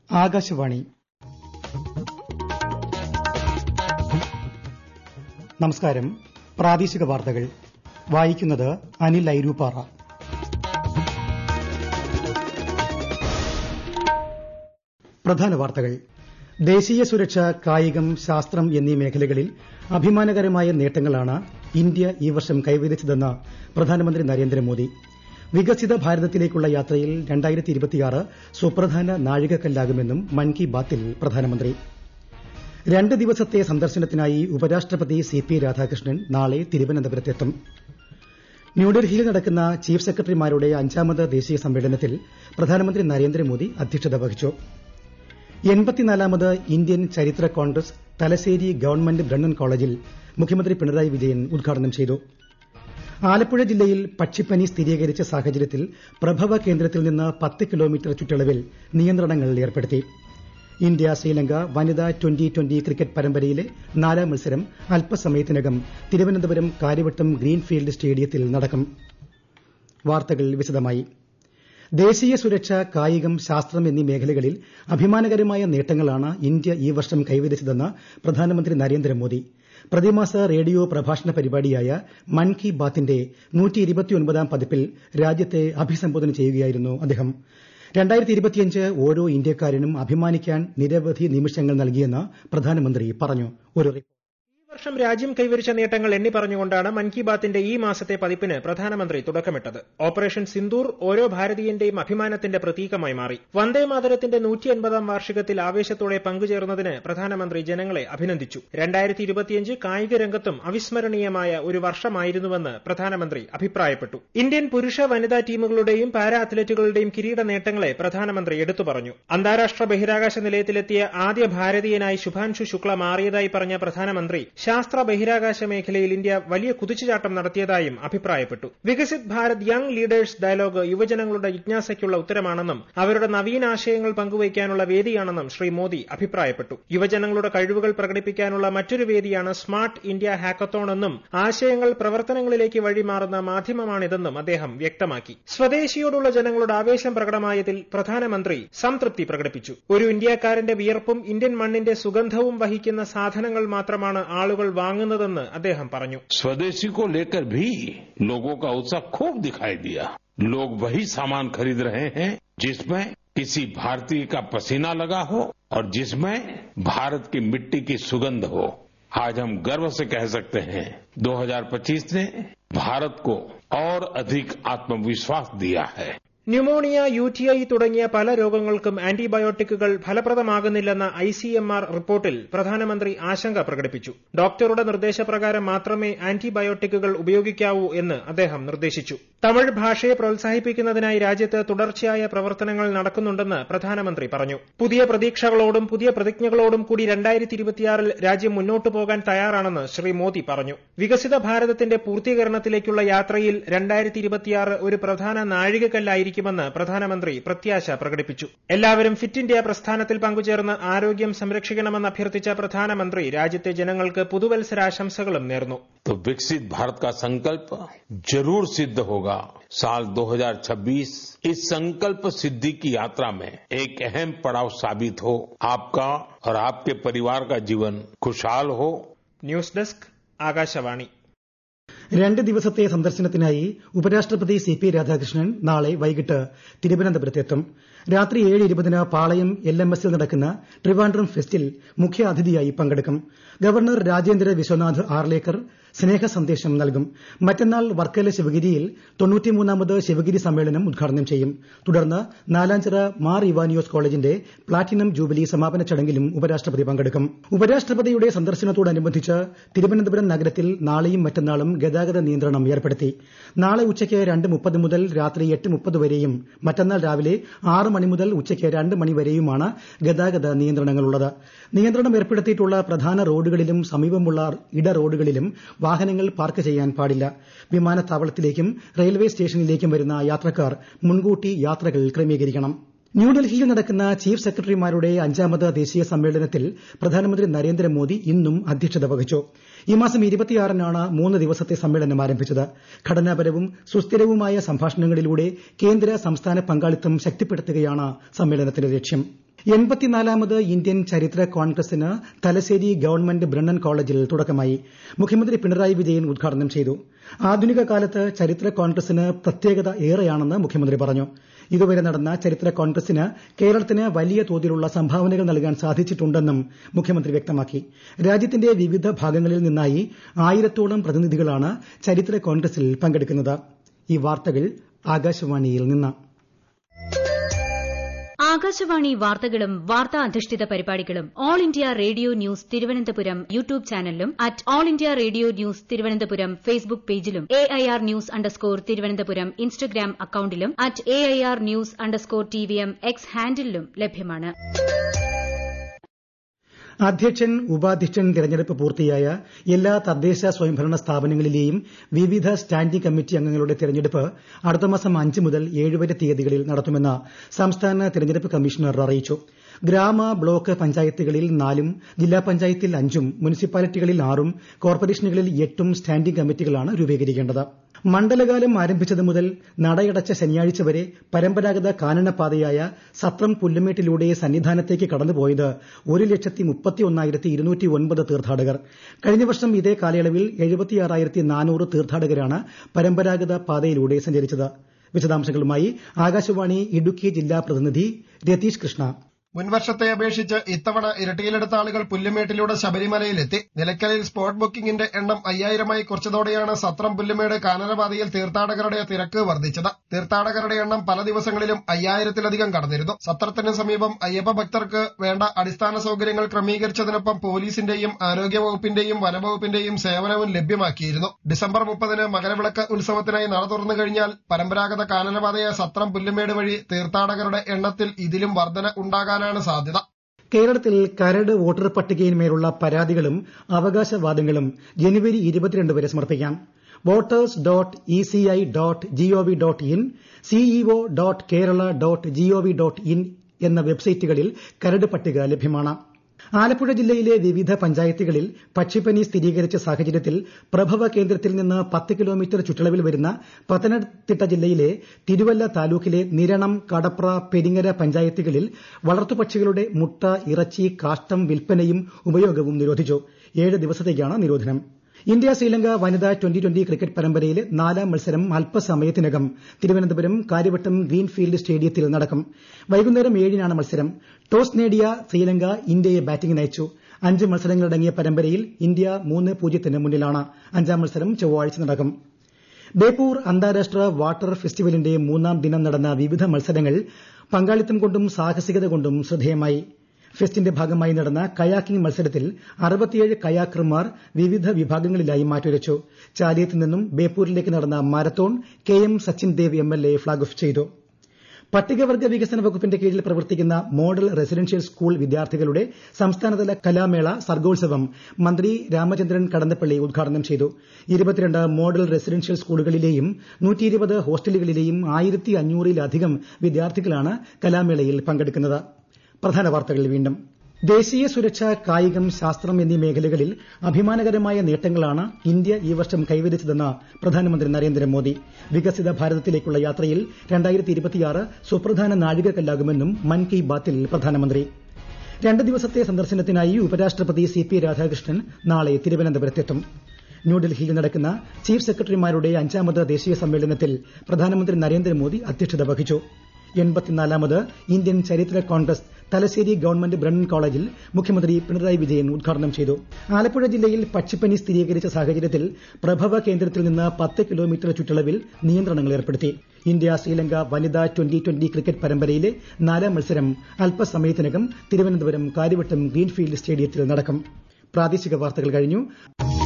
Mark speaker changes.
Speaker 1: ആകാശവാണി നമസ്കാരം പ്രാദേശിക വാർത്തകൾ വായിക്കുന്നത് അനിൽ ഐരൂപ്പാറ പ്രധാന വാർത്തകൾ ദേശീയ സുരക്ഷ കായികം ശാസ്ത്രം എന്നീ മേഖലകളിൽ അഭിമാനകരമായ നേട്ടങ്ങളാണ് ഇന്ത്യ ഈ വർഷം കൈവരിച്ചതെന്ന് പ്രധാനമന്ത്രി നരേന്ദ്രമോദി വികസിത ഭാരതത്തിലേക്കുള്ള യാത്രയിൽ സുപ്രധാന നാഴികക്കല്ലാകുമെന്നും മൻ കി ബാത്തിൽ പ്രധാനമന്ത്രി രണ്ട് ദിവസത്തെ സന്ദർശനത്തിനായി ഉപരാഷ്ട്രപതി സി പി രാധാകൃഷ്ണൻ നാളെ തിരുവനന്തപുരത്തെത്തും ന്യൂഡൽഹിയിൽ നടക്കുന്ന ചീഫ് സെക്രട്ടറിമാരുടെ അഞ്ചാമത് ദേശീയ സമ്മേളനത്തിൽ പ്രധാനമന്ത്രി നരേന്ദ്രമോദി അധ്യക്ഷത വഹിച്ചു എൺപത്തിനാലാമത് ഇന്ത്യൻ ചരിത്ര കോൺഗ്രസ് തലശ്ശേരി ഗവൺമെന്റ് ബ്രണ്ണൻ കോളേജിൽ മുഖ്യമന്ത്രി പിണറായി വിജയൻ ഉദ്ഘാടനം ചെയ്തു ആലപ്പുഴ ജില്ലയിൽ പക്ഷിപ്പനി സ്ഥിരീകരിച്ച സാഹചര്യത്തിൽ പ്രഭവ കേന്ദ്രത്തിൽ നിന്ന് പത്ത് കിലോമീറ്റർ ചുറ്റളവിൽ നിയന്ത്രണങ്ങൾ ഏർപ്പെടുത്തി ഇന്ത്യ ശ്രീലങ്ക വനിതാ ട്വന്റി ട്വന്റി ക്രിക്കറ്റ് പരമ്പരയിലെ നാലാം മത്സരം അല്പസമയത്തിനകം തിരുവനന്തപുരം കാര്യവട്ടം ഗ്രീൻഫീൽഡ് സ്റ്റേഡിയത്തിൽ നടക്കും വാർത്തകൾ വിശദമായി ദേശീയ സുരക്ഷ കായികം ശാസ്ത്രം എന്നീ മേഖലകളിൽ അഭിമാനകരമായ നേട്ടങ്ങളാണ് ഇന്ത്യ ഈ വർഷം കൈവരിച്ചതെന്ന് പ്രധാനമന്ത്രി നരേന്ദ്രമോദി പ്രതിമാസ റേഡിയോ പ്രഭാഷണ പരിപാടിയായ മൻ കി ബാത്തിന്റെ പതിപ്പിൽ രാജ്യത്തെ അഭിസംബോധന ചെയ്യുകയായിരുന്നു അദ്ദേഹം ഓരോ ഇന്ത്യക്കാരനും അഭിമാനിക്കാൻ നിരവധി നിമിഷങ്ങൾ നൽകിയെന്ന് പ്രധാനമന്ത്രി പറഞ്ഞു ഒരു റിപ്പോർട്ട്
Speaker 2: ഈ വർഷം രാജ്യം കൈവരിച്ച നേട്ടങ്ങൾ എണ്ണി പറഞ്ഞുകൊണ്ടാണ് മൻ കി ബാത്തിന്റെ ഈ മാസത്തെ പതിപ്പിന് പ്രധാനമന്ത്രി തുടക്കമിട്ടത് ഓപ്പറേഷൻ സിന്ദൂർ ഓരോ ഭാരതീയന്റെയും അഭിമാനത്തിന്റെ പ്രതീകമായി മാറി വന്ദേ മാതരത്തിന്റെ നൂറ്റി അൻപതാം വാർഷികത്തിൽ ആവേശത്തോടെ പങ്കുചേർന്നതിന് പ്രധാനമന്ത്രി ജനങ്ങളെ അഭിനന്ദിച്ചു രണ്ടായിരത്തി ഇരുപത്തിയഞ്ച് കായിക രംഗത്തും അവിസ്മരണീയമായ ഒരു വർഷമായിരുന്നുവെന്ന് പ്രധാനമന്ത്രി അഭിപ്രായപ്പെട്ടു ഇന്ത്യൻ പുരുഷ വനിതാ ടീമുകളുടെയും പാരാ അത്ലറ്റുകളുടെയും കിരീട നേട്ടങ്ങളെ പ്രധാനമന്ത്രി എടുത്തു പറഞ്ഞു അന്താരാഷ്ട്ര ബഹിരാകാശ നിലയത്തിലെത്തിയ ആദ്യ ഭാരതീയനായി ശുഭാൻഷു ശുക്ല മാറിയതായി പറഞ്ഞ പ്രധാനമന്ത്രി ശാസ്ത്ര ബഹിരാകാശ മേഖലയിൽ ഇന്ത്യ വലിയ കുതിച്ചുചാട്ടം നടത്തിയതായും അഭിപ്രായപ്പെട്ടു Viksit Bharat young leaders dialogue യുവജനങ്ങളുടെ ജിജ്ഞാസയ്ക്കുള്ള ഉത്തരമാണെന്നും അവരുടെ നവീനാശയങ്ങൾ പങ്കുവയ്ക്കാനുള്ള വേദിയാണെന്നും ശ്രീ മോദി അഭിപ്രായപ്പെട്ടു യുവജനങ്ങളുടെ കഴിവുകൾ പ്രകടിപ്പിക്കാനുള്ള മറ്റൊരു വേദിയാണ് സ്മാർട്ട് ഇന്ത്യ ഹാക്കത്തോൺ എന്നും ആശയങ്ങൾ പ്രവർത്തനങ്ങളിലേക്ക് വഴിമാറുന്ന മാധ്യമമാണിതെന്നും അദ്ദേഹം വ്യക്തമാക്കി സ്വദേശിയോടുള്ള ജനങ്ങളുടെ ആവേശം പ്രകടമായതിൽ പ്രധാനമന്ത്രി സംതൃപ്തി പ്രകടിപ്പിച്ചു ഒരു ഇന്ത്യക്കാരന്റെ വിയർപ്പും ഇന്ത്യൻ മണ്ണിന്റെ സുഗന്ധവും വഹിക്കുന്ന സാധനങ്ങൾ മാത്രമാണ് ആളുകൾ വാങ്ങുന്നതെന്ന് അദ്ദേഹം പറഞ്ഞു
Speaker 3: स्वदेशी को लेकर भी लोगों का उत्साह खूब दिखाई दिया लोग वही सामान खरीद रहे हैं जिसमें किसी भारतीय का पसीना लगा हो और जिसमें भारत की मिट्टी की सुगंध हो आज हम गर्व से कह सकते हैं 2025 ने भारत को और अधिक आत्मविश्वास दिया है
Speaker 2: ന്യൂമോണിയ യു ടി ഐ തുടങ്ങിയ പല രോഗങ്ങൾക്കും ആന്റിബയോട്ടിക്കുകൾ ഫലപ്രദമാകുന്നില്ലെന്ന ഐ സി എം ആർ റിപ്പോർട്ടിൽ പ്രധാനമന്ത്രി ആശങ്ക പ്രകടിപ്പിച്ചു ഡോക്ടറുടെ നിർദ്ദേശപ്രകാരം മാത്രമേ ആന്റിബയോട്ടിക്കുകൾ ഉപയോഗിക്കാവൂ എന്ന് അദ്ദേഹം നിർദ്ദേശിച്ചു തമിഴ് ഭാഷയെ പ്രോത്സാഹിപ്പിക്കുന്നതിനായി രാജ്യത്ത് തുടർച്ചയായ പ്രവർത്തനങ്ങൾ നടക്കുന്നുണ്ടെന്ന് പ്രധാനമന്ത്രി പറഞ്ഞു പുതിയ പ്രതീക്ഷകളോടും പുതിയ പ്രതിജ്ഞകളോടും കൂടി രണ്ടായിരത്തി ഇരുപത്തിയാറിൽ രാജ്യം മുന്നോട്ടു പോകാൻ തയ്യാറാണെന്ന് ശ്രീ മോദി പറഞ്ഞു വികസിത ഭാരതത്തിന്റെ പൂർത്തീകരണത്തിലേക്കുള്ള യാത്രയിൽ രണ്ടായിരത്തി ഇരുപത്തിയാറ് ഒരു പ്രധാന നാഴികക്കല്ലായിരിക്കും ആയിരിക്കുമെന്ന് പ്രധാനമന്ത്രി പ്രത്യാശ പ്രകടിപ്പിച്ചു എല്ലാവരും ഫിറ്റ് ഇന്ത്യ പ്രസ്ഥാനത്തിൽ പങ്കുചേർന്ന് ആരോഗ്യം സംരക്ഷിക്കണമെന്ന് അഭ്യർത്ഥിച്ച പ്രധാനമന്ത്രി രാജ്യത്തെ ജനങ്ങൾക്ക് പുതുവത്സരാശംസകളും നേർന്നു
Speaker 3: तो विकसित भारत का संकल्प जरूर सिद्ध होगा साल 2026 इस संकल्प सिद्धि की यात्रा में एक अहम पड़ाव साबित हो आपका और आपके परिवार का जीवन खुशहाल हो
Speaker 2: ന്യൂസ് ഡെസ്ക് ആകാശവാണി
Speaker 1: രണ്ട് ദിവസത്തെ സന്ദർശനത്തിനായി ഉപരാഷ്ട്രപതി സി പി രാധാകൃഷ്ണൻ നാളെ വൈകിട്ട് തിരുവനന്തപുരത്തെത്തും രാത്രി ഏഴ് ഇരുപതിന് പാളയം എൽ എം എസിൽ നടക്കുന്ന ട്രിവാൻഡ്രം ഫെസ്റ്റിൽ മുഖ്യാതിഥിയായി പങ്കെടുക്കും ഗവർണർ രാജേന്ദ്ര വിശ്വനാഥ് ആർലേക്കർ സ്നേഹ സന്ദേശം നൽകും മറ്റന്നാൾ വർക്കല ശിവഗിരിയിൽ തൊണ്ണൂറ്റിമൂന്നാമത് ശിവഗിരി സമ്മേളനം ഉദ്ഘാടനം ചെയ്യും തുടർന്ന് നാലാഞ്ചിറ മാർ ഇവാനിയോസ് കോളേജിന്റെ പ്ലാറ്റിനം ജൂബിലി സമാപന ചടങ്ങിലും ഉപരാഷ്ട്രപതി പങ്കെടുക്കും ഉപരാഷ്ട്രപതിയുടെ സന്ദർശനത്തോടനുബന്ധിച്ച് തിരുവനന്തപുരം നഗരത്തിൽ നാളെയും മറ്റന്നാളും ഗതാഗത നിയന്ത്രണം ഏർപ്പെടുത്തി നാളെ ഉച്ചയ്ക്ക് രണ്ട് മുപ്പത് മുതൽ രാത്രി എട്ട് മുപ്പത് വരെയും മറ്റന്നാൾ രാവിലെ ആറ് മണി മുതൽ ഉച്ചയ്ക്ക് രണ്ട് മണി വരെയുമാണ് ഗതാഗത നിയന്ത്രണങ്ങളുള്ളത് നിയന്ത്രണം ഏർപ്പെടുത്തിയിട്ടുള്ള പ്രധാന റോഡുകളിലും സമീപമുള്ള ഇട റോഡുകളിലും വാഹനങ്ങൾ പാർക്ക് ചെയ്യാൻ പാടില്ല വിമാനത്താവളത്തിലേക്കും റെയിൽവേ സ്റ്റേഷനിലേക്കും വരുന്ന യാത്രക്കാർ മുൻകൂട്ടി യാത്രകൾ ക്രമീകരിക്കണം ന്യൂഡൽഹിയിൽ നടക്കുന്ന ചീഫ് സെക്രട്ടറിമാരുടെ അഞ്ചാമത് ദേശീയ സമ്മേളനത്തിൽ പ്രധാനമന്ത്രി നരേന്ദ്രമോദി ഇന്നും അധ്യക്ഷത വഹിച്ചു ഈ മാസം നാണ് മൂന്ന് ദിവസത്തെ സമ്മേളനം ആരംഭിച്ചത് ഘടനാപരവും സുസ്ഥിരവുമായ സംഭാഷണങ്ങളിലൂടെ കേന്ദ്ര സംസ്ഥാന പങ്കാളിത്തം ശക്തിപ്പെടുത്തുകയാണ് സമ്മേളനത്തിന്റെ ലക്ഷ്യം എൺപത്തിനാലാമത് ഇന്ത്യൻ ചരിത്ര കോൺഗ്രസിന് തലശ്ശേരി ഗവൺമെന്റ് ബ്രണ്ണൻ കോളേജിൽ തുടക്കമായി മുഖ്യമന്ത്രി പിണറായി വിജയൻ ഉദ്ഘാടനം ചെയ്തു ആധുനിക കാലത്ത് ചരിത്ര കോൺഗ്രസിന് പ്രത്യേകത ഏറെയാണെന്ന് മുഖ്യമന്ത്രി പറഞ്ഞു ഇതുവരെ നടന്ന ചരിത്ര കോൺഗ്രസിന് കേരളത്തിന് വലിയ തോതിലുള്ള സംഭാവനകൾ നൽകാൻ സാധിച്ചിട്ടുണ്ടെന്നും മുഖ്യമന്ത്രി വ്യക്തമാക്കി രാജ്യത്തിന്റെ വിവിധ ഭാഗങ്ങളിൽ നിന്നായി ആയിരത്തോളം പ്രതിനിധികളാണ് ചരിത്ര കോൺഗ്രസിൽ പങ്കെടുക്കുന്നത് ഈ വാർത്തകൾ ആകാശവാണിയിൽ നിന്ന്
Speaker 4: ആകാശവാണി വാർത്തകളും വാർത്താ അധിഷ്ഠിത പരിപാടികളും All India Radio news Thiruvananthapuram YouTube ചാനലിലും at All India Radio news Thiruvananthapuram Facebook പേജിലും A I R news underscore Thiruvananthapuram Instagram അക്കൌണ്ടിലും at A I R news underscore T V M X ഹാൻഡിലും ലഭ്യമാണ്
Speaker 1: അധ്യക്ഷൻ ഉപാധ്യക്ഷൻ തെരഞ്ഞെടുപ്പ് പൂർത്തിയായ എല്ലാ തദ്ദേശ സ്വയംഭരണ സ്ഥാപനങ്ങളിലെയും വിവിധ സ്റ്റാൻഡിംഗ് കമ്മിറ്റി അംഗങ്ങളുടെ തെരഞ്ഞെടുപ്പ് അടുത്ത മാസം അഞ്ച് മുതൽ ഏഴ് വരെ തീയതികളിൽ നടത്തുമെന്ന് സംസ്ഥാന തെരഞ്ഞെടുപ്പ് കമ്മീഷണർ അറിയിച്ചു ഗ്രാമ ബ്ലോക്ക് പഞ്ചായത്തുകളിൽ നാലും ജില്ലാ പഞ്ചായത്തിൽ അഞ്ചും മുനിസിപ്പാലിറ്റികളിൽ ആറും കോർപ്പറേഷനുകളിൽ എട്ടും സ്റ്റാൻഡിംഗ് കമ്മിറ്റികളാണ് രൂപീകരിക്കേണ്ടത് മണ്ഡലകാലം ആരംഭിച്ചത് മുതൽ നടയടച്ച ശനിയാഴ്ച വരെ പരമ്പരാഗത കാനനപാതയായ സത്രം പുല്ലുമേട്ടിലൂടെ സന്നിധാനത്തേക്ക് കടന്നുപോയത് ഒരു ലക്ഷത്തി മുപ്പത്തി ഒന്നായിരത്തി ഇരുന്നൂറ്റി ഒൻപത് തീർത്ഥാടകർ കഴിഞ്ഞ വർഷം ഇതേ കാലയളവിൽ എഴുപത്തിയാറായിരത്തി നാനൂറ് തീർത്ഥാടകരാണ് പരമ്പരാഗത പാതയിലൂടെ സഞ്ചരിച്ചത് വിശദാംശങ്ങളുമായി ആകാശവാണി ഇടുക്കി ജില്ലാ പ്രതിനിധി രതീഷ് കൃഷ്ണ
Speaker 5: മുൻവർഷത്തെ അപേക്ഷിച്ച് ഇത്തവണ ഇരട്ടിയിലെടുത്ത ആളുകൾ പുല്ലുമേട്ടിലൂടെ ശബരിമലയിലെത്തി നിലയ്ക്കലിൽ സ്പോട്ട് ബുക്കിംഗിന്റെ എണ്ണം അയ്യായിരമായി കുറച്ചതോടെയാണ് സത്രം പുല്ലുമേട് കാനനപാതയിൽ തീർത്ഥാടകരുടെ തിരക്ക് വർദ്ധിച്ചത് തീർത്ഥാടകരുടെ എണ്ണം പല ദിവസങ്ങളിലും അയ്യായിരത്തിലധികം കടന്നിരുന്നു സത്രത്തിന് സമീപം അയ്യപ്പ ഭക്തർക്ക് വേണ്ട അടിസ്ഥാന സൌകര്യങ്ങൾ ക്രമീകരിച്ചതിനൊപ്പം പോലീസിന്റെയും ആരോഗ്യവകുപ്പിന്റെയും വനവകുപ്പിന്റെയും സേവനവും ലഭ്യമാക്കിയിരുന്നു ഡിസംബർ മുപ്പതിന് മകരവിളക്ക് ഉത്സവത്തിനായി നട തുറന്നു കഴിഞ്ഞാൽ പരമ്പരാഗത കാനനപാതയായ സത്രം പുല്ലുമേട് വഴി തീർത്ഥാടകരുടെ എണ്ണത്തിൽ ഇതിലും വർധന ഉണ്ടാകാൻ ഉണ്ടാകാനാണ് സാധ്യത
Speaker 1: കേരളത്തിൽ കരട് വോട്ടർ പട്ടികയിന്മേലുള്ള പരാതികളും അവകാശവാദങ്ങളും ജനുവരി ഇരുപത്തിരണ്ട് വരെ സമർപ്പിക്കാം voters dot E C I dot gov dot in CEO dot Kerala dot gov dot in എന്ന വെബ്സൈറ്റുകളിൽ കരട് പട്ടിക ലഭ്യമാണ് ആലപ്പുഴ ജില്ലയിലെ വിവിധ പഞ്ചായത്തുകളിൽ പക്ഷിപ്പനി സ്ഥിരീകരിച്ച സാഹചര്യത്തിൽ പ്രഭവ കേന്ദ്രത്തിൽ നിന്ന് പത്ത് കിലോമീറ്റർ ചുറ്റളവിൽ വരുന്ന പത്തനംതിട്ട ജില്ലയിലെ തിരുവല്ല താലൂക്കിലെ നിരണം കടപ്ര പെരിങ്ങര പഞ്ചായത്തുകളിൽ വളർത്തുപക്ഷികളുടെ മുട്ട ഇറച്ചി കാഷ്ടം വിൽപ്പനയും ഉപയോഗവും നിരോധിച്ചു ഏഴ് ദിവസത്തേക്കാണ് നിരോധനം ഇന്ത്യ ശ്രീലങ്ക വനിതാ ട്വന്റി ട്വന്റി ക്രിക്കറ്റ് പരമ്പരയിലെ നാലാം മത്സരം അല്പസമയത്തിനകം തിരുവനന്തപുരം കാര്യവട്ടം ഗ്രീൻഫീൽഡ് സ്റ്റേഡിയത്തിൽ നടക്കും വൈകുന്നേരം ഏഴിനാണ് മത്സരം ടോസ് നേടിയ ശ്രീലങ്ക ഇന്ത്യയെ ബാറ്റിംഗിന് അയച്ചു അഞ്ച് മത്സരങ്ങളടങ്ങിയ പരമ്പരയിൽ ഇന്ത്യ മൂന്ന് പൂജ്യത്തിന് മുന്നിലാണ് അഞ്ചാം മത്സരം ചൊവ്വാഴ്ച നടക്കും ബേപ്പൂർ അന്താരാഷ്ട്ര വാട്ടർ ഫെസ്റ്റിവലിന്റെ മൂന്നാം ദിനം നടന്ന വിവിധ മത്സരങ്ങൾ പങ്കാളിത്തം കൊണ്ടും സാഹസികത കൊണ്ടും ശ്രദ്ധേയമായി ഫെസ്റ്റിന്റെ ഭാഗമായി നടന്ന കയാക്കിംഗ് മത്സരത്തിൽ അറുപത്തിയേഴ് കയാക്കർമാർ വിവിധ വിഭാഗങ്ങളിലായി മാറ്റുരച്ചു ചാലിയത്ത് നിന്നും ബേപ്പൂരിലേക്ക് നടന്ന marathon K M Sachin Dev M L A flag off ചെയ്തു പട്ടികവർഗ വികസന വകുപ്പിന്റെ കീഴിൽ പ്രവർത്തിക്കുന്ന മോഡൽ റെസിഡൻഷ്യൽ സ്കൂൾ വിദ്യാർത്ഥികളുടെ സംസ്ഥാനതല കലാമേള സർഗോത്സവം മന്ത്രി രാമചന്ദ്രൻ കടന്നപ്പള്ളി ഉദ്ഘാടനം ചെയ്തു ഇരുപത്തിരണ്ട് മോഡൽ റെസിഡൻഷ്യൽ സ്കൂളുകളിലെയും നൂറ്റിയിരുപത് ഹോസ്റ്റലുകളിലെയും ആയിരത്തി അഞ്ഞൂറിലധികം വിദ്യാർത്ഥികളാണ് കലാമേളയിൽ പങ്കെടുക്കുന്നത് പ്രധാന വാർത്തകൾ വീണ്ടും ദേശീയ സുരക്ഷ കായികം ശാസ്ത്രം എന്നീ മേഖലകളിൽ അഭിമാനകരമായ നേട്ടങ്ങളാണ് ഇന്ത്യ ഈ വർഷം കൈവരിച്ചതെന്ന് പ്രധാനമന്ത്രി നരേന്ദ്രമോദി വികസിത ഭാരതത്തിലേക്കുള്ള യാത്രയിൽ സുപ്രധാന നാഴികക്കല്ലാകുമെന്നും മൻ കി ബാത്തിൽ പ്രധാനമന്ത്രി രണ്ട് ദിവസത്തെ സന്ദർശനത്തിനായി ഉപരാഷ്ട്രപതി സി പി രാധാകൃഷ്ണൻ നാളെ തിരുവനന്തപുരത്തെത്തും ന്യൂഡൽഹിയിൽ നടക്കുന്ന ചീഫ് സെക്രട്ടറിമാരുടെ അഞ്ചാമത് ദേശീയ സമ്മേളനത്തിൽ പ്രധാനമന്ത്രി നരേന്ദ്രമോദി അധ്യക്ഷത വഹിച്ചു എൺപത്തിനാലാമത് ഇന്ത്യൻ ചരിത്ര കോൺഗ്രസ് തലശ്ശേരി ഗവൺമെന്റ് ബ്രണ്ണൻ കോളേജിൽ മുഖ്യമന്ത്രി പിണറായി വിജയൻ ഉദ്ഘാടനം ചെയ്തു ആലപ്പുഴ ജില്ലയിൽ പക്ഷിപ്പനി സ്ഥിരീകരിച്ച സാഹചര്യത്തിൽ പ്രഭവ കേന്ദ്രത്തിൽ നിന്ന് പത്ത് കിലോമീറ്റർ ചുറ്റളവിൽ നിയന്ത്രണങ്ങൾ ഏർപ്പെടുത്തി ഇന്ത്യ ശ്രീലങ്ക വനിതാ ട്വന്റി ട്വന്റി ക്രിക്കറ്റ് പരമ്പരയിലെ നാലാം മത്സരം അല്പസമയത്തിനകം തിരുവനന്തപുരം കാര്യവട്ടം ഗ്രീൻഫീൽഡ് സ്റ്റേഡിയത്തിൽ നടക്കും പ്രാദേശിക വാർത്തകൾ കഴിഞ്ഞു